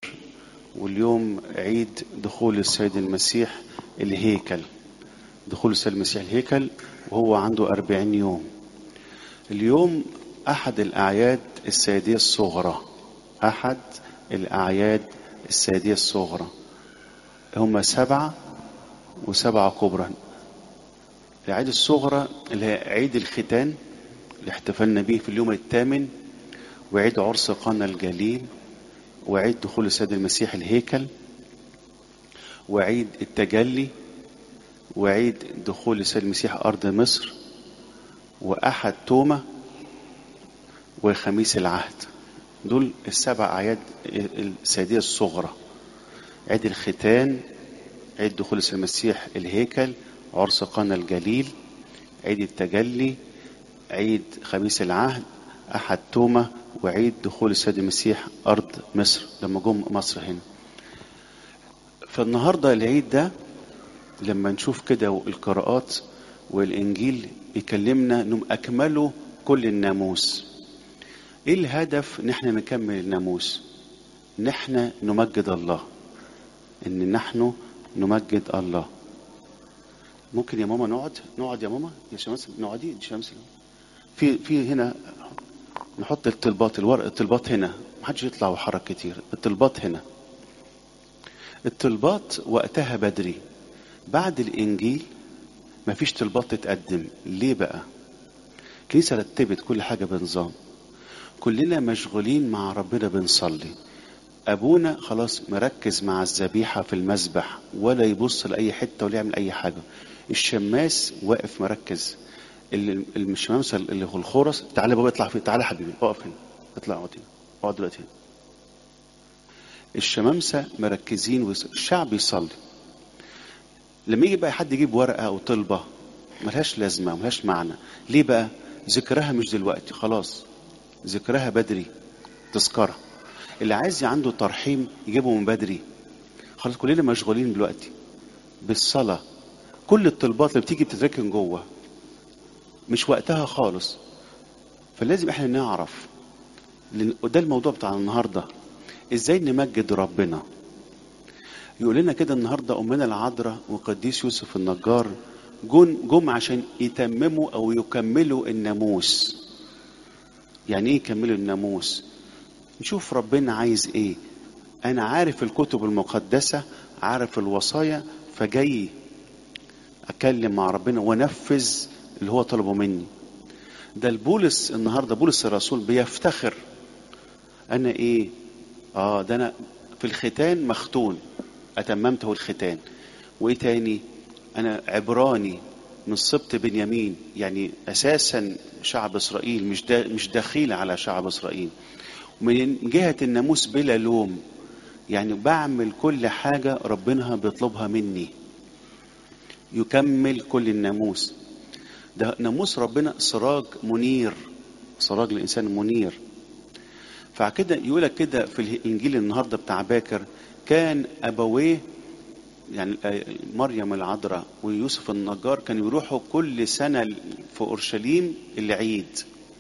واليوم عيد دخول السيد المسيح الهيكل دخول السيد المسيح الهيكل وهو عنده أربعين يوم اليوم أحد الأعياد السيدية الصغرى أحد الأعياد السيدية الصغرى هم سبعة وسبعة كبرى العيد الصغرى اللي هي عيد الختان اللي احتفلنا به في اليوم الثامن وعيد عرس قنا الجليل وعيد دخول السيد المسيح الهيكل وعيد التجلي وعيد دخول السيد المسيح أرض مصر وأحد تومة وخميس العهد دول السبع أعياد السيدية الصغرى عيد الختان عيد دخول السيد المسيح الهيكل عرس قنا الجليل عيد التجلي عيد خميس العهد أحد تومة وعيد دخول السيد المسيح أرض مصر لما جم مصر هنا فالنهاردة العيد ده لما نشوف كده القراءات والإنجيل يكلمنا أنهم أكملوا كل الناموس إيه الهدف إن احنا نكمل الناموس إن احنا نمجد الله إن نحن نمجد الله ممكن يا ماما نقعد نقعد يا ماما يا شمس نقعدي يا شمس في في هنا نحط الطلبات الورق الطلبات هنا محدش يطلع وحرك كتير الطلبات هنا الطلبات وقتها بدري بعد الانجيل مفيش طلبات تتقدم ليه بقى الكنيسه رتبت كل حاجه بنظام كلنا مشغولين مع ربنا بنصلي ابونا خلاص مركز مع الذبيحه في المذبح ولا يبص لاي حته ولا يعمل اي حاجه الشماس واقف مركز الشمامسه اللي هو الخورس تعالى بابا اطلع فيه تعالى حبيبي اقف هنا اطلع اقعد هنا اقعد دلوقتي هنا الشمامسه مركزين والشعب يصلي لما يجي بقى حد يجيب ورقه او طلبه ملهاش لازمه ملهاش معنى ليه بقى ذكرها مش دلوقتي خلاص ذكرها بدري تذكره اللي عايز عنده ترحيم يجيبه من بدري خلاص كلنا مشغولين دلوقتي بالصلاه كل الطلبات اللي بتيجي بتتركن جوه مش وقتها خالص فلازم احنا نعرف وده الموضوع بتاع النهارده ازاي نمجد ربنا يقول لنا كده النهارده امنا العذراء وقديس يوسف النجار جم جم عشان يتمموا او يكملوا الناموس يعني ايه يكملوا الناموس نشوف ربنا عايز ايه انا عارف الكتب المقدسه عارف الوصايا فجاي اتكلم مع ربنا وانفذ اللي هو طلبه مني ده البولس النهارده بولس الرسول بيفتخر انا ايه اه ده انا في الختان مختون اتممته الختان وايه تاني انا عبراني من سبط بنيامين يعني اساسا شعب اسرائيل مش دا مش دخيل على شعب اسرائيل ومن جهه الناموس بلا لوم يعني بعمل كل حاجه ربنا بيطلبها مني يكمل كل الناموس ده ناموس ربنا سراج منير سراج الانسان منير فكده يقولك كده في الانجيل النهارده بتاع باكر كان ابويه يعني مريم العذراء ويوسف النجار كانوا يروحوا كل سنه في اورشليم العيد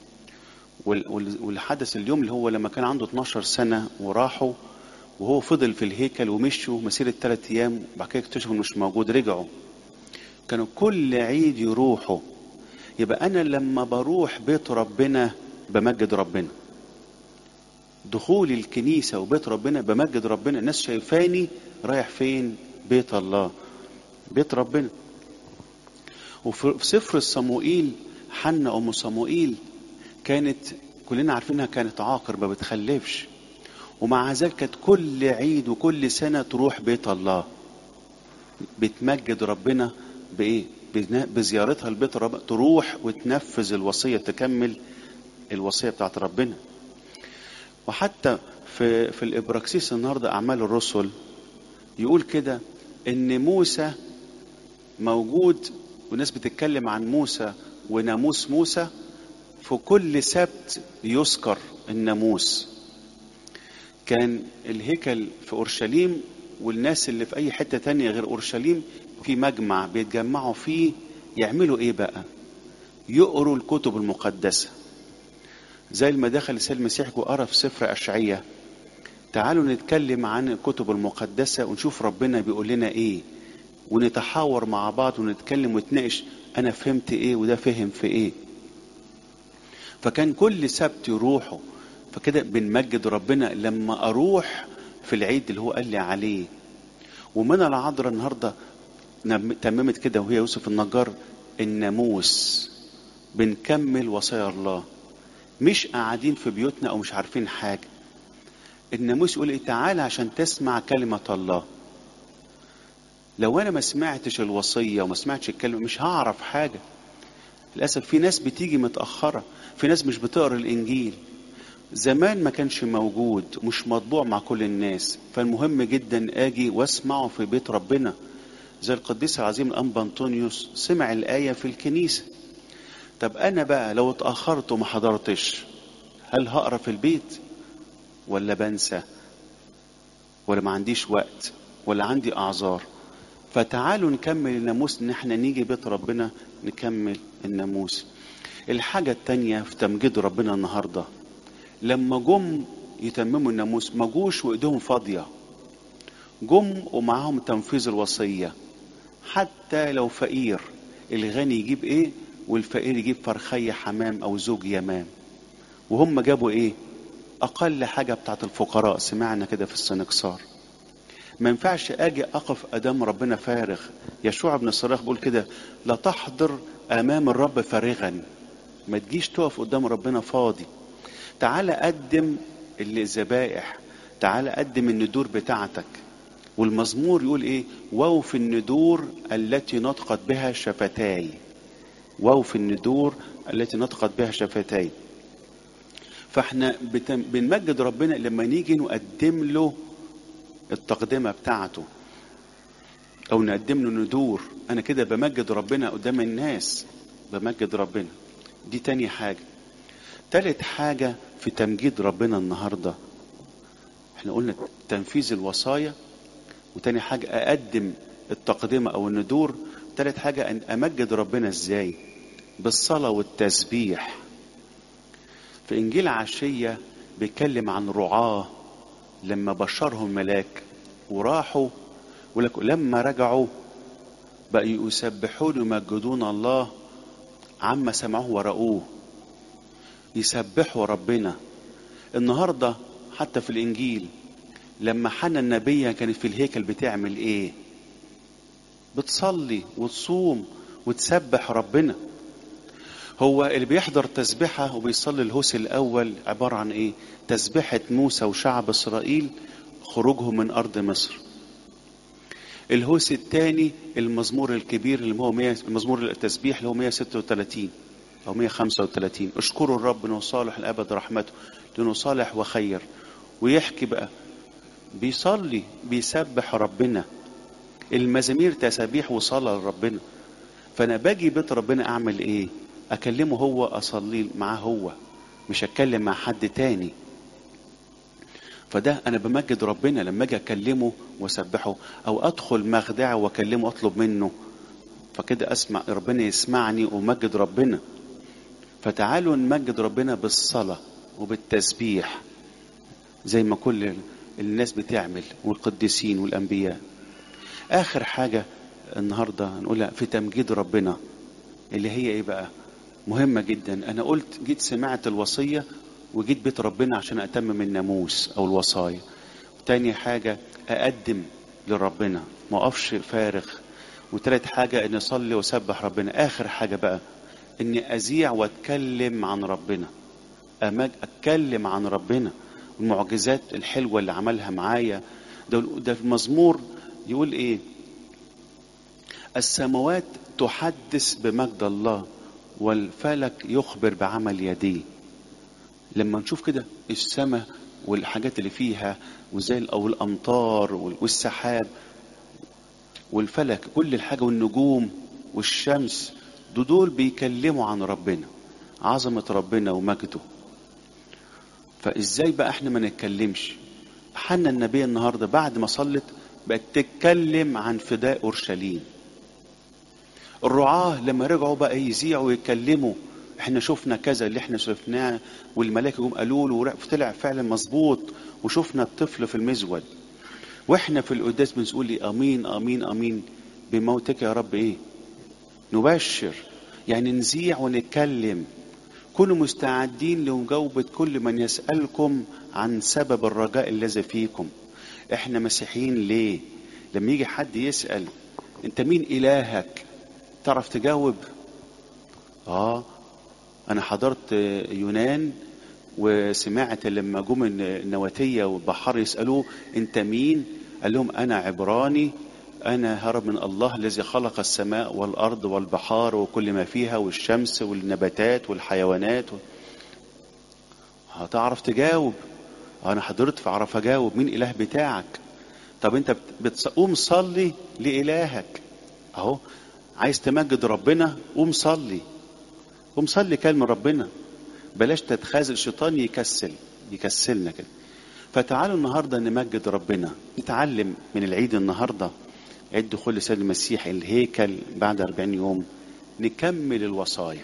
والحدث اليوم اللي هو لما كان عنده 12 سنه وراحوا وهو فضل في الهيكل ومشوا مسيره ثلاث ايام بعد كده اكتشفوا انه مش موجود رجعوا كانوا كل عيد يروحوا يبقى انا لما بروح بيت ربنا بمجد ربنا دخول الكنيسه وبيت ربنا بمجد ربنا الناس شايفاني رايح فين بيت الله بيت ربنا وفي سفر الصموئيل حنا ام صموئيل كانت كلنا عارفينها كانت عاقر ما بتخلفش ومع ذلك كانت كل عيد وكل سنه تروح بيت الله بتمجد ربنا بايه بزيارتها لبيت ربنا تروح وتنفذ الوصيه تكمل الوصيه بتاعت ربنا وحتى في في الابراكسيس النهارده اعمال الرسل يقول كده ان موسى موجود والناس بتتكلم عن موسى وناموس موسى في كل سبت يذكر الناموس كان الهيكل في اورشليم والناس اللي في اي حته تانية غير اورشليم في مجمع بيتجمعوا فيه يعملوا ايه بقى يقروا الكتب المقدسه زي ما دخل السيد المسيح وقرا في سفر اشعياء تعالوا نتكلم عن الكتب المقدسة ونشوف ربنا بيقول لنا ايه ونتحاور مع بعض ونتكلم ونتناقش انا فهمت ايه وده فهم في ايه فكان كل سبت يروحوا فكده بنمجد ربنا لما اروح في العيد اللي هو قال لي عليه ومن العذراء النهارده تممت كده وهي يوسف النجار الناموس بنكمل وصايا الله مش قاعدين في بيوتنا او مش عارفين حاجه الناموس يقول ايه تعالى عشان تسمع كلمه الله لو انا ما سمعتش الوصيه وما سمعتش الكلمه مش هعرف حاجه للاسف في ناس بتيجي متاخره في ناس مش بتقرا الانجيل زمان ما كانش موجود مش مطبوع مع كل الناس فالمهم جدا اجي واسمعه في بيت ربنا زي القديس العظيم الانبا انطونيوس سمع الايه في الكنيسه طب انا بقى لو اتاخرت وما حضرتش هل هقرا في البيت ولا بنسى ولا ما عنديش وقت ولا عندي اعذار فتعالوا نكمل الناموس ان احنا نيجي بيت ربنا نكمل الناموس الحاجة التانية في تمجيد ربنا النهاردة لما جم يتمموا الناموس ما جوش وايديهم فاضية جم ومعاهم تنفيذ الوصية حتى لو فقير الغني يجيب ايه والفقير يجيب فرخية حمام او زوج يمام وهم جابوا ايه اقل حاجة بتاعت الفقراء سمعنا كده في السنكسار ما ينفعش اجي اقف قدام ربنا فارغ يشوع بن الصراخ بيقول كده لا تحضر امام الرب فارغا ما تجيش تقف قدام ربنا فاضي تعال قدم الذبائح تعال قدم الندور بتاعتك والمزمور يقول ايه واو في الندور التي نطقت بها شفتاي واو في الندور التي نطقت بها شفتاي فاحنا بتم... بنمجد ربنا لما نيجي نقدم له التقدمة بتاعته او نقدم له ندور انا كده بمجد ربنا قدام الناس بمجد ربنا دي تاني حاجة تالت حاجة في تمجيد ربنا النهاردة احنا قلنا تنفيذ الوصايا وتاني حاجة اقدم التقدمة او الندور تالت حاجة ان امجد ربنا ازاي بالصلاة والتسبيح في انجيل عشية بيتكلم عن رعاه لما بشرهم ملاك وراحوا ولك لما رجعوا بقوا يسبحون ويمجدون الله عما سمعوه ورأوه يسبحوا ربنا النهارده حتى في الانجيل لما حنا النبية كانت في الهيكل بتعمل ايه بتصلي وتصوم وتسبح ربنا هو اللي بيحضر تسبحة وبيصلي الهوس الأول عبارة عن إيه؟ تسبحة موسى وشعب إسرائيل خروجهم من أرض مصر. الهوس الثاني المزمور الكبير اللي هو 100 المزمور التسبيح اللي هو 136 أو 135 اشكروا الرب إنه صالح الأبد رحمته لأنه صالح وخير ويحكي بقى بيصلي بيسبح ربنا المزامير تسابيح وصلاة لربنا فأنا باجي بيت ربنا أعمل إيه؟ اكلمه هو اصلي معاه هو مش اتكلم مع حد تاني فده انا بمجد ربنا لما اجي اكلمه واسبحه او ادخل مخدعه واكلمه اطلب منه فكده اسمع ربنا يسمعني ومجد ربنا فتعالوا نمجد ربنا بالصلاه وبالتسبيح زي ما كل الناس بتعمل والقديسين والانبياء اخر حاجه النهارده هنقولها في تمجيد ربنا اللي هي ايه بقى مهمة جدا أنا قلت جيت سمعت الوصية وجيت بيت ربنا عشان أتمم الناموس أو الوصايا تاني حاجة أقدم لربنا ما أقفش فارغ وتالت حاجة إني أصلي وأسبح ربنا آخر حاجة بقى إني أذيع وأتكلم عن ربنا أمج أتكلم عن ربنا المعجزات الحلوة اللي عملها معايا ده, ده في المزمور يقول إيه السماوات تحدث بمجد الله والفلك يخبر بعمل يديه لما نشوف كده السماء والحاجات اللي فيها وزي او الامطار والسحاب والفلك كل الحاجه والنجوم والشمس دول بيكلموا عن ربنا عظمه ربنا ومجده فازاي بقى احنا ما نتكلمش حنا النبي النهارده بعد ما صلت بقت تتكلم عن فداء اورشليم الرعاة لما رجعوا بقى يذيعوا ويتكلموا احنا شفنا كذا اللي احنا شفناه والملائكه جم قالوا له وطلع فعلا مظبوط وشفنا الطفل في المزود واحنا في القداس بنقول لي امين امين امين بموتك يا رب ايه نبشر يعني نذيع ونتكلم كونوا مستعدين لمجاوبة كل من يسألكم عن سبب الرجاء الذي فيكم احنا مسيحيين ليه لما يجي حد يسأل انت مين الهك تعرف تجاوب اه انا حضرت يونان وسمعت لما جم النواتية والبحار يسألوه انت مين قال لهم انا عبراني انا هرب من الله الذي خلق السماء والارض والبحار وكل ما فيها والشمس والنباتات والحيوانات و... هتعرف تجاوب انا حضرت فاعرف اجاوب مين اله بتاعك طب انت بتقوم صلي لالهك اهو عايز تمجد ربنا قوم صلي قوم صلي كلمة ربنا بلاش تتخاذل الشيطان يكسل يكسلنا كده فتعالوا النهارده نمجد ربنا نتعلم من العيد النهارده عيد دخول السيد المسيح الهيكل بعد 40 يوم نكمل الوصايا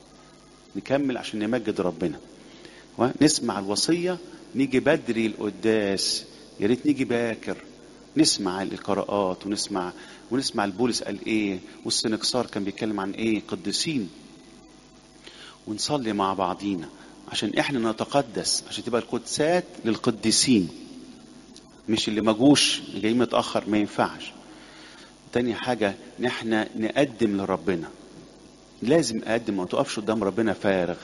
نكمل عشان نمجد ربنا نسمع الوصية نيجي بدري القداس يا ريت نيجي باكر نسمع القراءات ونسمع ونسمع البولس قال ايه والسنكسار كان بيتكلم عن ايه قديسين ونصلي مع بعضينا عشان احنا نتقدس عشان تبقى القدسات للقديسين مش اللي مجوش جايين متاخر ما ينفعش تاني حاجة ان احنا نقدم لربنا لازم اقدم ما تقفش قدام ربنا فارغ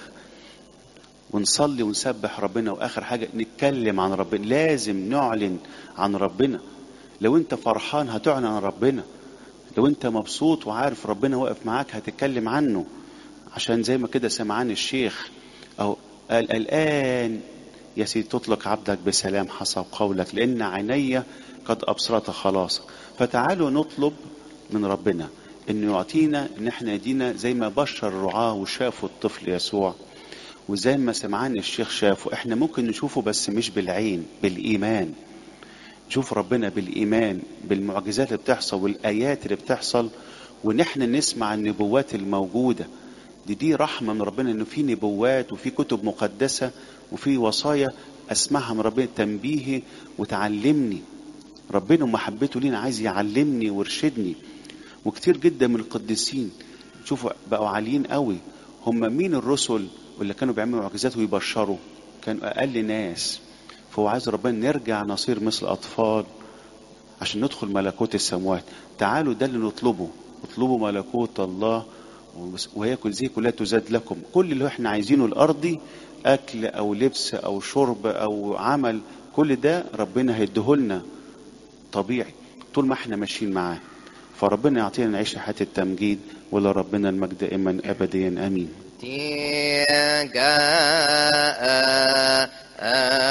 ونصلي ونسبح ربنا واخر حاجة نتكلم عن ربنا لازم نعلن عن ربنا لو انت فرحان هتعلن عن ربنا لو انت مبسوط وعارف ربنا واقف معاك هتتكلم عنه عشان زي ما كده سمعان الشيخ او قال الان يا سيدي تطلق عبدك بسلام حسب قولك لان عيني قد ابصرت خلاصك فتعالوا نطلب من ربنا انه يعطينا ان احنا يدينا زي ما بشر الرعاة وشافوا الطفل يسوع وزي ما سمعان الشيخ شافه احنا ممكن نشوفه بس مش بالعين بالايمان نشوف ربنا بالايمان بالمعجزات اللي بتحصل والايات اللي بتحصل وان احنا نسمع النبوات الموجوده دي دي رحمه من ربنا انه في نبوات وفي كتب مقدسه وفي وصايا اسمعها من ربنا تنبيهي وتعلمني ربنا ومحبته لينا عايز يعلمني ويرشدني وكتير جدا من القديسين شوفوا بقوا عاليين قوي هم مين الرسل واللي كانوا بيعملوا معجزات ويبشروا كانوا اقل ناس فهو عايز ربنا نرجع نصير مثل اطفال عشان ندخل ملكوت السماوات تعالوا ده اللي نطلبه اطلبوا ملكوت الله وهي كل زي كلها تزاد لكم كل اللي احنا عايزينه الارضي اكل او لبس او شرب او عمل كل ده ربنا هيديهولنا طبيعي طول ما احنا ماشيين معاه فربنا يعطينا نعيش حياة التمجيد ولا ربنا المجد دائما ابديا امين تيجا